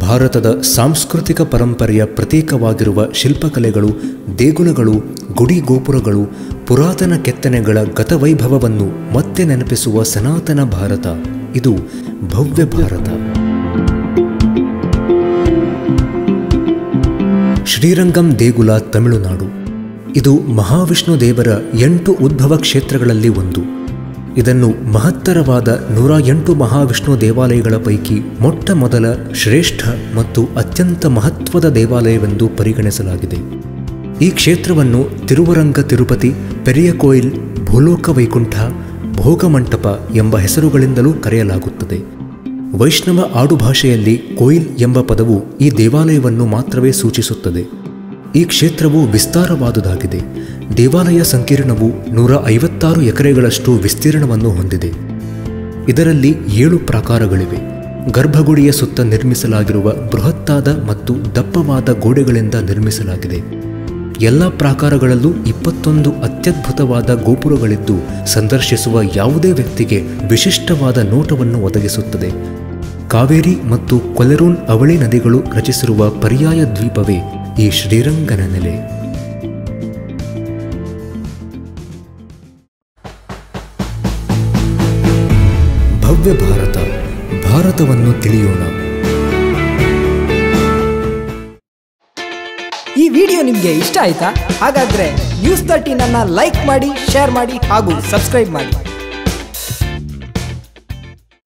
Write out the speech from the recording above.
ಭಾರತದ ಸಾಂಸ್ಕೃತಿಕ ಪರಂಪರೆಯ ಪ್ರತೀಕವಾಗಿರುವ ಶಿಲ್ಪಕಲೆಗಳು ದೇಗುಲಗಳು ಗುಡಿ ಗೋಪುರಗಳು ಪುರಾತನ ಕೆತ್ತನೆಗಳ ಗತವೈಭವವನ್ನು ಮತ್ತೆ ನೆನಪಿಸುವ ಸನಾತನ ಭಾರತ ಇದು ಭವ್ಯ ಭಾರತ ಶ್ರೀರಂಗಂ ದೇಗುಲ ತಮಿಳುನಾಡು ಇದು ಮಹಾವಿಷ್ಣು ದೇವರ ಎಂಟು ಉದ್ಭವ ಕ್ಷೇತ್ರಗಳಲ್ಲಿ ಒಂದು ಇದನ್ನು ಮಹತ್ತರವಾದ ನೂರ ಎಂಟು ಮಹಾವಿಷ್ಣು ದೇವಾಲಯಗಳ ಪೈಕಿ ಮೊಟ್ಟ ಮೊದಲ ಶ್ರೇಷ್ಠ ಮತ್ತು ಅತ್ಯಂತ ಮಹತ್ವದ ದೇವಾಲಯವೆಂದು ಪರಿಗಣಿಸಲಾಗಿದೆ ಈ ಕ್ಷೇತ್ರವನ್ನು ತಿರುವರಂಗ ತಿರುಪತಿ ಪೆರಿಯ ಕೋಯಿಲ್ ಭೂಲೋಕ ವೈಕುಂಠ ಭೋಗಮಂಟಪ ಎಂಬ ಹೆಸರುಗಳಿಂದಲೂ ಕರೆಯಲಾಗುತ್ತದೆ ವೈಷ್ಣವ ಆಡುಭಾಷೆಯಲ್ಲಿ ಕೋಯಿಲ್ ಎಂಬ ಪದವು ಈ ದೇವಾಲಯವನ್ನು ಮಾತ್ರವೇ ಸೂಚಿಸುತ್ತದೆ ಈ ಕ್ಷೇತ್ರವು ವಿಸ್ತಾರವಾದುದಾಗಿದೆ ದೇವಾಲಯ ಸಂಕೀರ್ಣವು ನೂರ ಐವತ್ತಾರು ಎಕರೆಗಳಷ್ಟು ವಿಸ್ತೀರ್ಣವನ್ನು ಹೊಂದಿದೆ ಇದರಲ್ಲಿ ಏಳು ಪ್ರಾಕಾರಗಳಿವೆ ಗರ್ಭಗುಡಿಯ ಸುತ್ತ ನಿರ್ಮಿಸಲಾಗಿರುವ ಬೃಹತ್ತಾದ ಮತ್ತು ದಪ್ಪವಾದ ಗೋಡೆಗಳಿಂದ ನಿರ್ಮಿಸಲಾಗಿದೆ ಎಲ್ಲ ಪ್ರಾಕಾರಗಳಲ್ಲೂ ಇಪ್ಪತ್ತೊಂದು ಅತ್ಯದ್ಭುತವಾದ ಗೋಪುರಗಳಿದ್ದು ಸಂದರ್ಶಿಸುವ ಯಾವುದೇ ವ್ಯಕ್ತಿಗೆ ವಿಶಿಷ್ಟವಾದ ನೋಟವನ್ನು ಒದಗಿಸುತ್ತದೆ ಕಾವೇರಿ ಮತ್ತು ಕೊಲೆರೂನ್ ಅವಳಿ ನದಿಗಳು ರಚಿಸಿರುವ ಪರ್ಯಾಯ ದ್ವೀಪವೇ ಈ ಶ್ರೀರಂಗನ ನೆಲೆ ಭವ್ಯ ಭಾರತ ಭಾರತವನ್ನು ತಿಳಿಯೋಣ ಈ ವಿಡಿಯೋ ನಿಮಗೆ ಇಷ್ಟ ಆಯ್ತಾ ಹಾಗಾದ್ರೆ ನ್ಯೂಸ್ ತರ್ಟೀನ್ ಅನ್ನ ಲೈಕ್ ಮಾಡಿ ಶೇರ್ ಮಾಡಿ ಹಾಗೂ ಸಬ್ಸ್ಕ್ರೈಬ್ ಮಾಡಿ